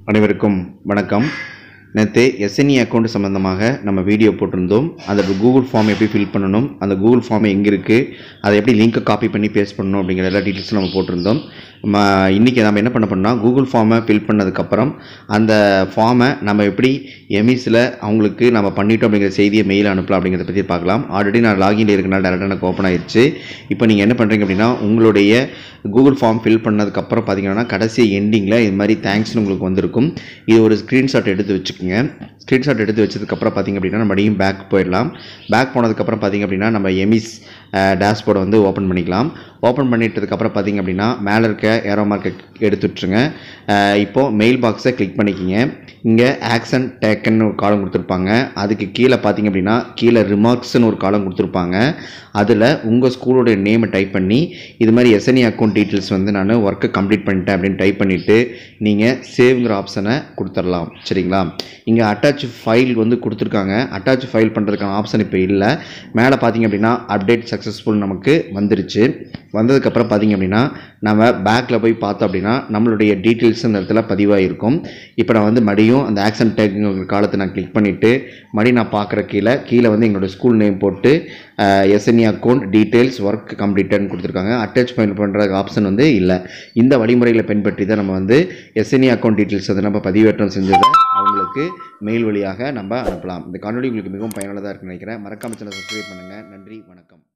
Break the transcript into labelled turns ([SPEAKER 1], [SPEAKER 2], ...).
[SPEAKER 1] அனைவருக்கும் வணக்கம் நேற்று எஸ்என்இ அக்கௌண்ட் சம்மந்தமாக நம்ம வீடியோ போட்டிருந்தோம் அந்த கூகுள் ஃபார்ம் எப்படி ஃபில் பண்ணணும் அந்த கூகுள் ஃபார்ம் எங்கே இருக்குது அதை எப்படி லிங்க்கை காப்பி பண்ணி பேஸ்ட் பண்ணணும் அப்படிங்கிற எல்லா டீட்டெயில்ஸும் நம்ம போட்டிருந்தோம் நம்ம இன்றைக்கி நம்ம என்ன பண்ண பண்ணோம்னா கூகுள் ஃபார்மை ஃபில் பண்ணதுக்கப்புறம் அந்த ஃபார்மை நம்ம எப்படி எமிஸில் அவங்களுக்கு நம்ம பண்ணிட்டோம் அப்படிங்கிற செய்தியை மெயில் அனுப்பலாம் அப்படிங்கிறத பற்றி பார்க்கலாம் ஆல்ரெடி நான் லாகின்ல இருக்கனால டேரெக்டாக எனக்கு ஓப்பன் ஆயிடுச்சு இப்போ நீங்கள் என்ன பண்ணுறீங்க அப்படின்னா உங்களுடைய கூகுள் ஃபார்ம் ஃபில் பண்ணதுக்கப்புறம் பார்த்தீங்கன்னா கடைசி எண்டிங்கில் இது மாதிரி தேங்க்ஸ்னு உங்களுக்கு வந்திருக்கும் இது ஒரு ஸ்க்ரீன்ஷாட் எடுத்து வச்சுக்கோங்க ஸ்க்ரீன்ஷாட் எடுத்து வச்சதுக்கப்புறம் பார்த்தீங்க அப்படின்னா நம்ம மறுபடியும் பேக் போயிடலாம் பேக் போனதுக்கப்புறம் பார்த்தீங்க அப்படின்னா நம்ம எமிஸ் டேஷ்போர்டை வந்து ஓப்பன் பண்ணிக்கலாம் ஓப்பன் பண்ணிட்டதுக்கப்புறம் பார்த்தீங்க அப்படின்னா மேலே இருக்க ஏரோ மார்க்கை எடுத்து விட்ருங்க அஹ் இப்போது மெயில் பாக்ஸை கிளிக் பண்ணிக்கிங்க இங்கே ஆக்ஷன் டேக்கன்னு ஒரு காலம் கொடுத்துருப்பாங்க அதுக்கு கீழே பார்த்தீங்க அப்படின்னா கீழே ரிமார்க்ஸ்னு ஒரு காலம் கொடுத்துருப்பாங்க அதில் உங்கள் ஸ்கூலோடைய நேமை டைப் பண்ணி இது மாதிரி எஸ்என்இ அக்கௌண்ட் டீட்டெயில்ஸ் வந்து நான் ஒர்க்கை கம்ப்ளீட் பண்ணிட்டேன் அப்படின்னு டைப் பண்ணிவிட்டு நீங்கள் சேவ்ங்கிற ஆப்ஷனை கொடுத்துடலாம் சரிங்களா இங்கே அட்டாச் ஃபைல் வந்து கொடுத்துருக்காங்க அட்டாச் ஃபைல் பண்ணுறதுக்கான ஆப்ஷன் இப்போ இல்லை மேலே பார்த்தீங்க அப்படின்னா அப்டேட் சக்ஸஸ்ஃபுல் நமக்கு வந்துருச்சு வந்ததுக்கப்புறம் பார்த்தீங்க அப்படின்னா நம்ம பேக்கில் போய் பார்த்தோம் அப்படின்னா நம்மளுடைய டீட்டெயில்ஸ் அந்த இடத்துல பதிவாக இருக்கும் இப்போ நான் வந்து மறுபடியும் அந்த ஆக்ஷன் டேக்குங்கிற காலத்தை நான் கிளிக் பண்ணிவிட்டு மறுபடியும் நான் பார்க்குற கீழே கீழே வந்து எங்களோட ஸ்கூல் நேம் போட்டு எஸ்என்இ அக்கௌண்ட் டீட்டெயில்ஸ் ஒர்க் கம்ப்ளீட்டட்னு கொடுத்துருக்காங்க அட்டாச் ஃபைல் பண்ணுற ஆப்ஷன் வந்து இல்லை இந்த வழிமுறைகளை பின்பற்றி தான் நம்ம வந்து எஸ்என்இ அக்கௌண்ட் டீட்டெயில்ஸ் வந்து நம்ம பதிவேற்றம் செஞ்சதை அவங்களுக்கு மெயில் வழியாக நம்ம அனுப்பலாம் இந்த காணொலி உங்களுக்கு மிகவும் பயனுள்ளதாக இருக்குன்னு நினைக்கிறேன் மறக்காம சேனல் சப்ஸ்கிரைப் பண்ணுங்கள் நன்றி வணக்கம்